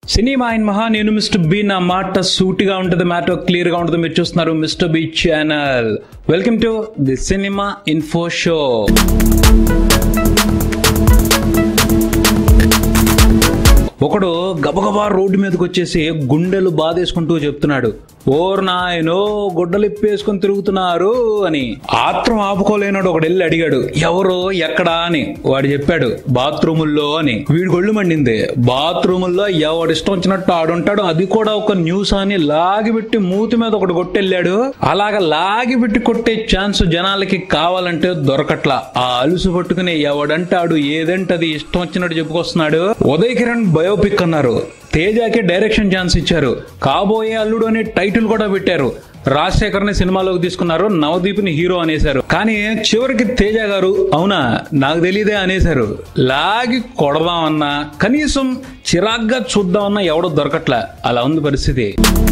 cinema in మహా నేను mister B నా మాట సూటిగా ఉంటుంది మ్యాటర్ క్లియర్ గా ఉంటుంది మీరు చూస్తున్నారు Mister B channel welcome to the cinema info show ఒకడు గబగబా రోడ్డు మీదకి వచ్చేసి గుండెలు బాధేసుకుంటూ చెప్తున్నాడు ఓర్ నాయనో గుడ్డలు ఇప్పేసుకుని తిరుగుతున్నారు అని ఆత్రం ఆపుకోలేనాడు ఒకడు వెళ్ళి అడిగాడు ఎవరు ఎక్కడా అని వాడు చెప్పాడు బాత్రూముల్లో అని వీడి గొళ్ళు మండింది బాత్రూముల్లో ఎవడు ఇష్టం వచ్చినట్టు ఆడుంటాడు అది కూడా ఒక న్యూస్ అని లాగిపెట్టి మూతి మీద ఒకటి కొట్టెళ్ళాడు అలాగ లాగిపెట్టి కొట్టే ఛాన్స్ జనాలకి కావాలంటే దొరకట్లా ఆ అలుసు పట్టుకుని ఎవడంటాడు ఏదంటే అది ఇష్టం వచ్చినట్టు చెప్పుకొస్తున్నాడు ఉదయ్ కిరణ్ బయోపిక్ అన్నారు తేజాకి డైరెక్షన్ ఛాన్స్ ఇచ్చారు కాబోయే అల్లుడు అనే టైటిల్ కూడా పెట్టారు రాజశేఖర్ ని సినిమాలోకి తీసుకున్నారు నవదీప్ ని హీరో అనేశారు కానీ చివరికి తేజ గారు అవునా నాకు తెలియదే అనేశారు లాగి కొడదామన్నా కనీసం చిరాగ్గా చూద్దామన్నా ఎవడో దొరకట్లా అలా ఉంది పరిస్థితి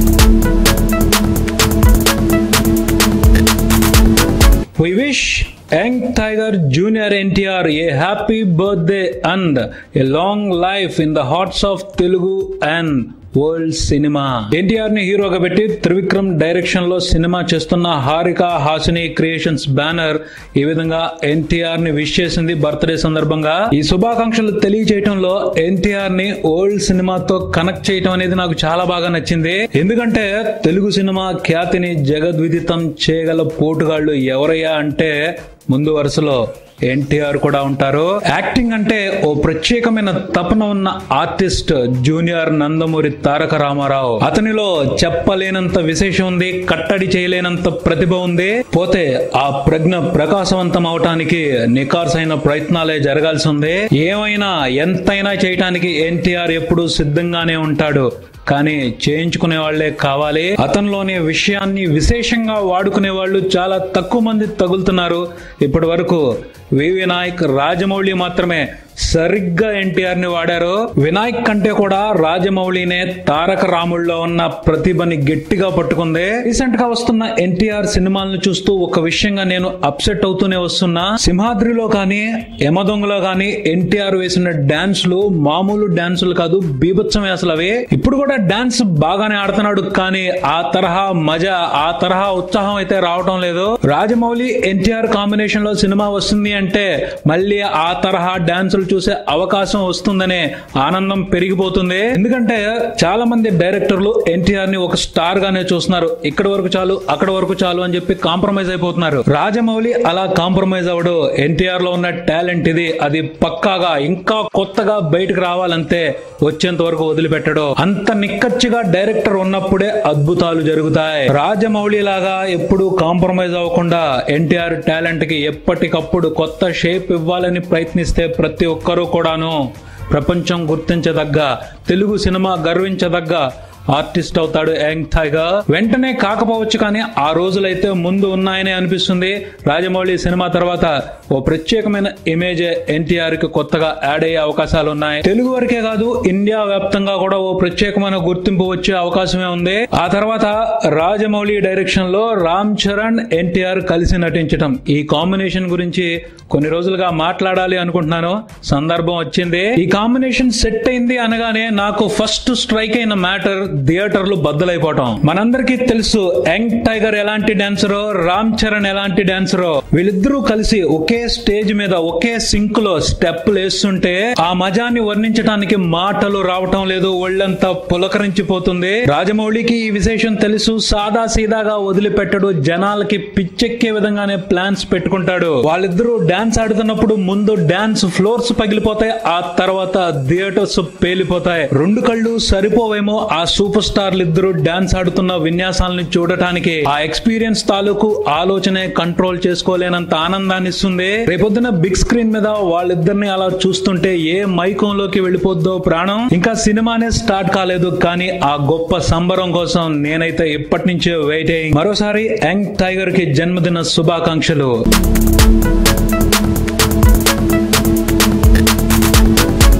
We wish Young Tiger Junior NTR a happy birthday and a long life in the hearts of Telugu and world cinema NTR ని హీరోగా పెట్టి త్రివిక్రమ్ డైరెక్షన్ లో సినిమా చేస్తున్న హారిక హాసిని క్రియేషన్స్ బ్యానర్ ఈ విధంగా ఎన్టీఆర్ ని విష్ చేసింది బర్త్డే సందర్భంగా ఈ శుభాకాంక్షలు తెలియజేయటంలో ఎన్టీఆర్ ని ఓల్డ్ సినిమాతో కనెక్ట్ చేయటం అనేది నాకు చాలా బాగా నచ్చింది ఎందుకంటే తెలుగు సినిమా ఖ్యాతిని జగద్విదితం చేయగల పోటుగాళ్ళు ఎవరయ్యా అంటే ముందు వరుసలో ఎన్టీఆర్ కూడా ఉంటారు యాక్టింగ్ అంటే ఓ ప్రత్యేకమైన తపన ఉన్న ఆర్టిస్ట్ జూనియర్ నందమూరి తారక రామారావు అతనిలో చెప్పలేనంత విశేషం ఉంది కట్టడి చేయలేనంత ప్రతిభ ఉంది పోతే ఆ ప్రజ్ఞ ప్రకాశవంతం అవటానికి నికార్సైన ప్రయత్నాలే జరగాల్సి ఉంది ఏమైనా ఎంతైనా చేయటానికి ఎన్టీఆర్ ఎప్పుడూ సిద్ధంగానే ఉంటాడు కానీ చేయించుకునే వాళ్లే కావాలి అతనిలోని విషయాన్ని విశేషంగా వాడుకునే వాళ్ళు చాలా తక్కువ మంది తగులుతున్నారు ఇప్పటి వరకు వివి నాయక్ రాజమౌళి మాత్రమే సరిగ్గా ఎన్టీఆర్ ని వాడారు వినాయక్ కంటే కూడా రాజమౌళినే తారక రాముల్లో ఉన్న ప్రతిభని గట్టిగా పట్టుకుంది రీసెంట్ గా వస్తున్న ఎన్టీఆర్ సినిమాలను చూస్తూ ఒక విషయంగా నేను అప్సెట్ అవుతూనే వస్తున్నా సింహాద్రిలో కానీ యమదొంగలో కానీ ఎన్టీఆర్ వేసిన డాన్స్లు మామూలు డాన్సులు కాదు బీభత్సమే అసలు అవి ఇప్పుడు కూడా డాన్స్ బాగానే ఆడుతున్నాడు కానీ ఆ తరహా మజా ఆ తరహా ఉత్సాహం అయితే రావటం లేదు రాజమౌళి ఎన్టీఆర్ కాంబినేషన్ లో సినిమా వస్తుంది అంటే మళ్ళీ ఆ తరహా డాన్సులు చూసే అవకాశం వస్తుందనే ఆనందం పెరిగిపోతుంది ఎందుకంటే చాలా మంది డైరెక్టర్లు ఎన్టీఆర్ ని ఒక స్టార్ గానే చూస్తున్నారు ఇక్కడ వరకు చాలు అక్కడ వరకు చాలు అని చెప్పి కాంప్రమైజ్ అయిపోతున్నారు రాజమౌళి అలా కాంప్రమైజ్ అవడు ఎన్టీఆర్ లో ఉన్న టాలెంట్ ఇది అది పక్కాగా ఇంకా కొత్తగా బయటకు రావాలంతే వచ్చేంత వరకు వదిలిపెట్టడు అంత నిక్కచ్చిగా డైరెక్టర్ ఉన్నప్పుడే అద్భుతాలు జరుగుతాయి రాజమౌళి లాగా ఎప్పుడు కాంప్రమైజ్ అవ్వకుండా ఎన్టీఆర్ టాలెంట్ కి ఎప్పటికప్పుడు కొత్త షేప్ ఇవ్వాలని ప్రయత్నిస్తే ప్రతి ఒక్కరూ కూడాను ప్రపంచం గుర్తించదగ్గ తెలుగు సినిమా గర్వించదగ్గ ఆర్టిస్ట్ అవుతాడు యాంగ్ టైగర్ వెంటనే కాకపోవచ్చు కానీ ఆ రోజులైతే ముందు ఉన్నాయని అనిపిస్తుంది రాజమౌళి సినిమా తర్వాత ఓ ప్రత్యేకమైన ఇమేజ్ ఎన్టీఆర్ కి కొత్తగా యాడ్ అయ్యే అవకాశాలు ఉన్నాయి తెలుగు వరకే కాదు ఇండియా వ్యాప్తంగా కూడా ఓ ప్రత్యేకమైన గుర్తింపు వచ్చే అవకాశమే ఉంది ఆ తర్వాత రాజమౌళి డైరెక్షన్ లో రామ్ చరణ్ ఎన్టీఆర్ కలిసి నటించడం ఈ కాంబినేషన్ గురించి కొన్ని రోజులుగా మాట్లాడాలి అనుకుంటున్నాను సందర్భం వచ్చింది ఈ కాంబినేషన్ సెట్ అయింది అనగానే నాకు ఫస్ట్ స్ట్రైక్ అయిన మ్యాటర్ థియేటర్లు బద్దలైపోవటం మనందరికీ తెలుసు యంగ్ టైగర్ ఎలాంటి డాన్సరో రామ్ చరణ్ ఎలాంటి డాన్సరో వీళ్ళిద్దరూ కలిసి ఒకే స్టేజ్ మీద ఒకే సింక్ లో స్టెప్లు వేస్తుంటే ఆ మజాన్ని వర్ణించడానికి మాటలు రావటం లేదు ఒళ్ళంతా పులకరించిపోతుంది రాజమౌళికి ఈ విశేషం తెలుసు సాదా సీదాగా వదిలిపెట్టడు జనాలకి పిచ్చెక్కే విధంగానే ప్లాన్స్ పెట్టుకుంటాడు వాళ్ళిద్దరూ డాన్స్ ఆడుతున్నప్పుడు ముందు డాన్స్ ఫ్లోర్స్ పగిలిపోతాయి ఆ తర్వాత థియేటర్స్ పేలిపోతాయి రెండు కళ్ళు సరిపోవేమో ఆ సూపర్ స్టార్లు ఇద్దరు డాన్స్ ఆడుతున్న విన్యాసాలను చూడటానికి ఆ ఎక్స్పీరియన్స్ తాలూకు ఆలోచనే కంట్రోల్ చేసుకోలేనంత ఆనందాన్ని ఇస్తుంది రేపొద్దున బిగ్ స్క్రీన్ మీద వాళ్ళిద్దరిని అలా చూస్తుంటే ఏ మైకంలోకి వెళ్ళిపోద్దో ప్రాణం ఇంకా సినిమానే స్టార్ట్ కాలేదు కానీ ఆ గొప్ప సంబరం కోసం నేనైతే ఇప్పటి నుంచే వెయిటింగ్ మరోసారి యంగ్ టైగర్ కి జన్మదిన శుభాకాంక్షలు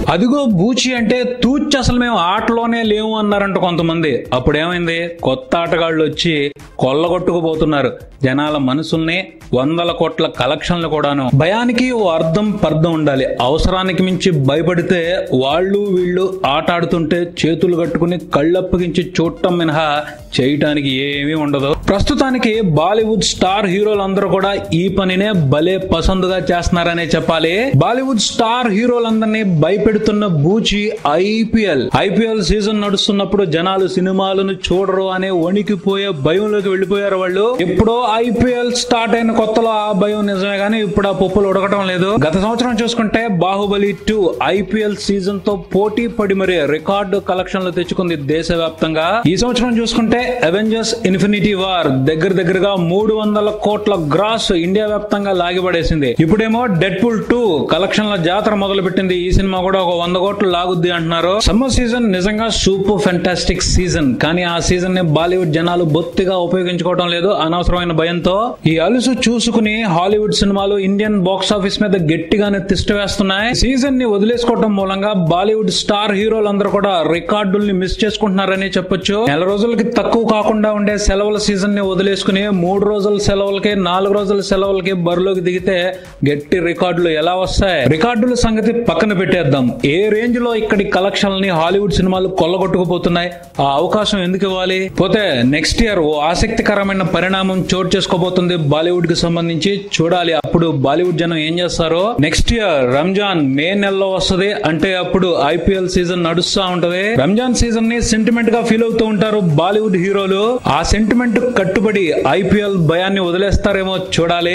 అదిగో బూచి అంటే తూచి అసలు మేము ఆటలోనే లేవు అన్నారంట కొంతమంది అప్పుడు ఏమైంది కొత్త ఆటగాళ్ళు వచ్చి కొల్లగొట్టుకుపోతున్నారు జనాల మనసుల్ని వందల కోట్ల కలెక్షన్లు కూడాను భయానికి ఓ అర్థం పర్థం ఉండాలి అవసరానికి మించి భయపడితే వాళ్ళు వీళ్ళు ఆట ఆడుతుంటే చేతులు కట్టుకుని కళ్ళప్పగించి చూడటం మినహా చేయటానికి ఏమీ ఉండదు ప్రస్తుతానికి బాలీవుడ్ స్టార్ హీరోలందరూ కూడా ఈ పనినే భలే పసందుగా చేస్తున్నారనే చెప్పాలి బాలీవుడ్ స్టార్ హీరోలందరినీ భయపెడుతున్న బూచి ఐపీఎల్ ఐపీఎల్ సీజన్ నడుస్తున్నప్పుడు జనాలు సినిమాలను చూడరు అనే వణికిపోయే భయంలోకి వెళ్ళిపోయారు వాళ్ళు ఎప్పుడో ఐపీఎల్ స్టార్ట్ అయిన కొత్తలో ఆ భయం నిజమే కానీ ఇప్పుడు ఆ పప్పులు ఉడకటం లేదు గత సంవత్సరం చూసుకుంటే బాహుబలి టూ ఐపీఎల్ సీజన్ తో పోటీ పడి మరి రికార్డు కలెక్షన్లు తెచ్చుకుంది దేశవ్యాప్తంగా ఈ సంవత్సరం చూసుకుంటే అవెంజర్స్ ఇన్ఫినిటీ వార్ దగ్గర దగ్గరగా మూడు వందల కోట్ల గ్రాస్ ఇండియా వ్యాప్తంగా లాగిపడేసింది ఇప్పుడేమో డెడ్ పుల్ టూ కలెక్షన్ల జాతర మొదలు పెట్టింది ఈ సినిమా కూడా ఒక వంద కోట్లు లాగుద్ది అంటున్నారు సమ్మర్ సీజన్ నిజంగా సూపర్ ఫెంటాస్టిక్ సీజన్ కానీ ఆ సీజన్ ని బాలీవుడ్ జనాలు బొత్తిగా ఉపయోగించుకోవడం లేదు అనవసరమైన భయంతో ఈ అలుసు చూసుకుని హాలీవుడ్ సినిమాలు ఇండియన్ బాక్స్ ఆఫీస్ మీద గట్టిగానే తిష్ట వేస్తున్నాయి సీజన్ ని వదిలేసుకోవడం మూలంగా బాలీవుడ్ స్టార్ హీరోలందరూ కూడా రికార్డుల్ని మిస్ చేసుకుంటున్నారని చెప్పొచ్చు నెల రోజులకి తక్కువ కాకుండా ఉండే సెలవుల సీజన్ ని వదిలేసుకుని మూడు రోజుల సెలవులకి నాలుగు రోజుల సెలవులకి బరిలోకి దిగితే గట్టి రికార్డులు ఎలా వస్తాయి రికార్డుల సంగతి పక్కన పెట్టేద్దాం ఏ రేంజ్ లో ఇక్కడి కలెక్షన్లని హాలీవుడ్ సినిమాలు కొల్లగొట్టుకుపోతున్నాయి ఆ అవకాశం ఎందుకు ఇవ్వాలి పోతే నెక్స్ట్ ఇయర్ ఓ ఆసక్తికరమైన పరిణామం చోటు చేసుకోబోతుంది బాలీవుడ్ కి సంబంధించి చూడాలి అప్పుడు బాలీవుడ్ జనం ఏం చేస్తారో నెక్స్ట్ ఇయర్ రంజాన్ మే నెలలో వస్తది అంటే అప్పుడు ఐపీఎల్ సీజన్ నడుస్తా ఉంటది రంజాన్ సీజన్ ని సెంటిమెంట్ గా ఫీల్ అవుతూ ఉంటారు బాలీవుడ్ హీరోలు ఆ సెంటిమెంట్ కట్టుబడి ఐపీఎల్ భయాన్ని వదిలేస్తారేమో చూడాలి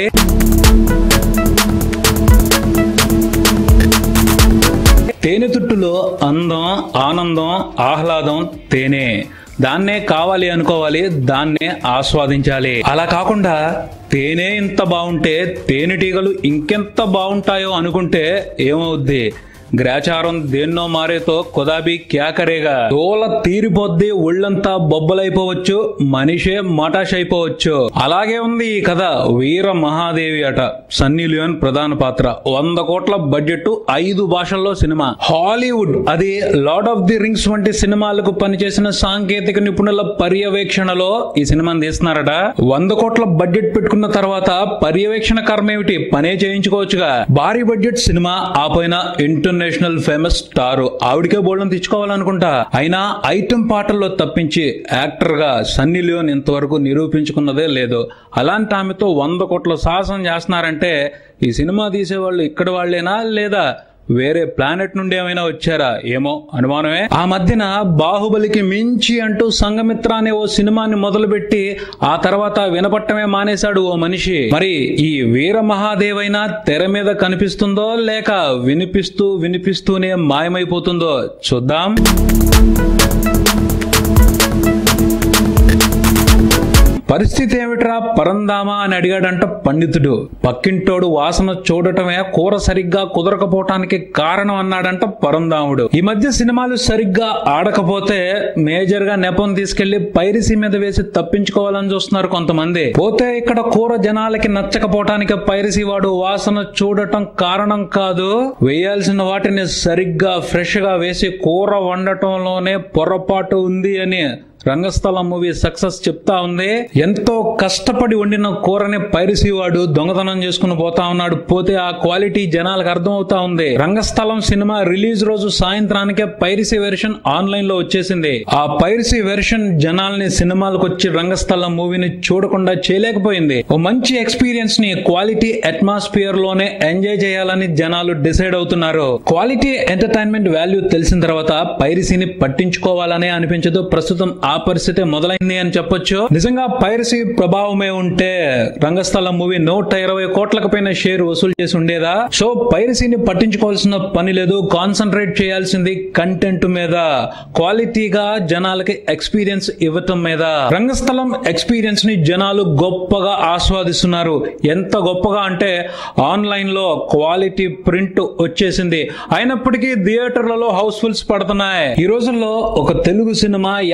తేనె తుట్టులో అందం ఆనందం ఆహ్లాదం తేనె దాన్నే కావాలి అనుకోవాలి దాన్నే ఆస్వాదించాలి అలా కాకుండా తేనె ఇంత బాగుంటే తేనెటీగలు ఇంకెంత బాగుంటాయో అనుకుంటే ఏమవుద్ది గ్రాచారం దేన్నో మారేతో కుదాబి క్యాకరేగా తోల తీరిపోద్ది ఒళ్ళంతా బొబ్బలైపోవచ్చు మనిషే మటాష్ అయిపోవచ్చు అలాగే ఉంది ఈ కథ వీర మహాదేవి అట సన్నీ లియోన్ ప్రధాన పాత్ర వంద కోట్ల బడ్జెట్ ఐదు భాషల్లో సినిమా హాలీవుడ్ అది లార్డ్ ఆఫ్ ది రింగ్స్ వంటి సినిమాలకు పనిచేసిన సాంకేతిక నిపుణుల పర్యవేక్షణలో ఈ సినిమాని తీస్తున్నారట వంద కోట్ల బడ్జెట్ పెట్టుకున్న తర్వాత పర్యవేక్షణ కర్మేమిటి పనే చేయించుకోవచ్చుగా భారీ బడ్జెట్ సినిమా ఆ పైన ఇంటర్నేషనల్ ఫేమస్ స్టార్ ఆవిడకే బోల్డం తెచ్చుకోవాలనుకుంటా అయినా ఐటమ్ పాటల్లో తప్పించి యాక్టర్ గా సన్నీ లియోన్ ఇంతవరకు నిరూపించుకున్నదే లేదు అలాంటి ఆమెతో వంద కోట్ల సాహసం చేస్తున్నారంటే ఈ సినిమా తీసేవాళ్ళు ఇక్కడ వాళ్ళేనా లేదా వేరే ప్లానెట్ నుండి ఏమైనా వచ్చారా ఏమో అనుమానమే ఆ మధ్యన బాహుబలికి మించి అంటూ సంగమిత్ర అనే ఓ సినిమాని మొదలుపెట్టి ఆ తర్వాత వినపట్టమే మానేశాడు ఓ మనిషి మరి ఈ వీర మహాదేవైనా తెర మీద కనిపిస్తుందో లేక వినిపిస్తూ వినిపిస్తూనే మాయమైపోతుందో చూద్దాం పరిస్థితి ఏమిట్రా పరందామా అని అడిగాడంట పండితుడు పక్కింటోడు వాసన చూడటమే కూర సరిగ్గా కుదరకపోవటానికి కారణం అన్నాడంట పరందాముడు ఈ మధ్య సినిమాలు సరిగ్గా ఆడకపోతే మేజర్ గా నెపం తీసుకెళ్లి పైరసీ మీద వేసి తప్పించుకోవాలని చూస్తున్నారు కొంతమంది పోతే ఇక్కడ కూర జనాలకి నచ్చకపోవటానికి పైరసీ వాడు వాసన చూడటం కారణం కాదు వేయాల్సిన వాటిని సరిగ్గా ఫ్రెష్ గా వేసి కూర వండటంలోనే పొరపాటు ఉంది అని రంగస్థలం మూవీ సక్సెస్ చెప్తా ఉంది ఎంతో కష్టపడి వండిన కూరని పైరసీ వాడు దొంగతనం చేసుకుని పోతా ఉన్నాడు పోతే ఆ క్వాలిటీ జనాలకు అర్థం అవుతా ఉంది రంగస్థలం సినిమా రిలీజ్ రోజు సాయంత్రానికే పైరసీ వెర్షన్ ఆన్లైన్ లో వచ్చేసింది ఆ పైరసీ వెర్షన్ జనాల్ని సినిమాలకు వచ్చి రంగస్థలం మూవీని చూడకుండా చేయలేకపోయింది ఓ మంచి ఎక్స్పీరియన్స్ ని క్వాలిటీ అట్మాస్ఫియర్ లోనే ఎంజాయ్ చేయాలని జనాలు డిసైడ్ అవుతున్నారు క్వాలిటీ ఎంటర్టైన్మెంట్ వాల్యూ తెలిసిన తర్వాత పైరసీని పట్టించుకోవాలనే అనిపించదు ప్రస్తుతం ఆ పరిస్థితి మొదలైంది అని చెప్పొచ్చు నిజంగా పైరసీ ప్రభావమే ఉంటే రంగస్థలం మూవీ నూట ఇరవై కోట్లకు పైన షేర్ వసూలు చేసి ఉండేదా సో పైరసీని పట్టించుకోవాల్సిన పని లేదు కాన్సన్ట్రేట్ చేయాల్సింది కంటెంట్ మీద క్వాలిటీగా జనాలకి ఎక్స్పీరియన్స్ ఇవ్వటం మీద రంగస్థలం ఎక్స్పీరియన్స్ ని జనాలు గొప్పగా ఆస్వాదిస్తున్నారు ఎంత గొప్పగా అంటే ఆన్లైన్ లో క్వాలిటీ ప్రింట్ వచ్చేసింది అయినప్పటికీ థియేటర్లలో హౌస్ఫుల్స్ పడుతున్నాయి ఈ రోజుల్లో ఒక తెలుగు సినిమా యాభై రోజులు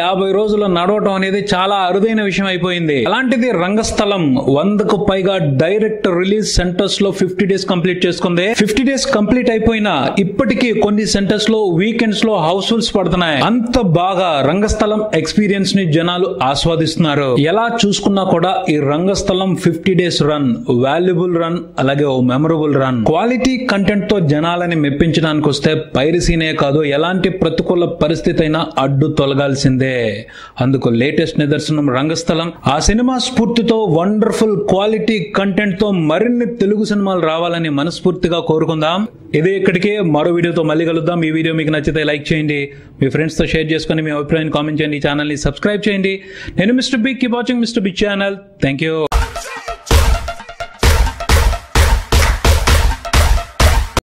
రోజులు నడవటం అనేది చాలా అరుదైన విషయం అయిపోయింది అలాంటిది రంగస్థలం వందకు పైగా డైరెక్ట్ రిలీజ్ సెంటర్స్ లో ఫిఫ్టీ డేస్ కంప్లీట్ చేసుకుంది ఫిఫ్టీ డేస్ కంప్లీట్ అయిపోయినా ఇప్పటికీ కొన్ని సెంటర్స్ లో వీకెండ్స్ లో హౌస్ఫుల్స్ పడుతున్నాయి అంత బాగా రంగస్థలం ఎక్స్పీరియన్స్ ని జనాలు ఆస్వాదిస్తున్నారు ఎలా చూసుకున్నా కూడా ఈ Rangasthalam fifty days run valuable run అలాగే ఓ మెమరబుల్ రన్ క్వాలిటీ కంటెంట్ తో జనాలని మెప్పించడానికి వస్తే పైరసీనే కాదు ఎలాంటి ప్రతికూల పరిస్థితి అయినా అడ్డు తొలగాల్సిందే అందుకు లేటెస్ట్ నిదర్శనం రంగస్థలం ఆ సినిమా స్ఫూర్తితో వండర్ఫుల్ క్వాలిటీ కంటెంట్ తో మరిన్ని తెలుగు సినిమాలు రావాలని మనస్ఫూర్తిగా కోరుకుందాం ఇదే ఇక్కడికే మరో వీడియోతో మళ్ళీ కలుద్దాం ఈ వీడియో మీకు నచ్చితే లైక్ చేయండి మీ ఫ్రెండ్స్ తో షేర్ చేసుకుని మీ అభిప్రాయాన్ని కామెంట్ చేయండి ఈ ఛానల్ ని సబ్స్క్రైబ్ చేయండి నేను Mister Big keep watching Mister Big channel thank you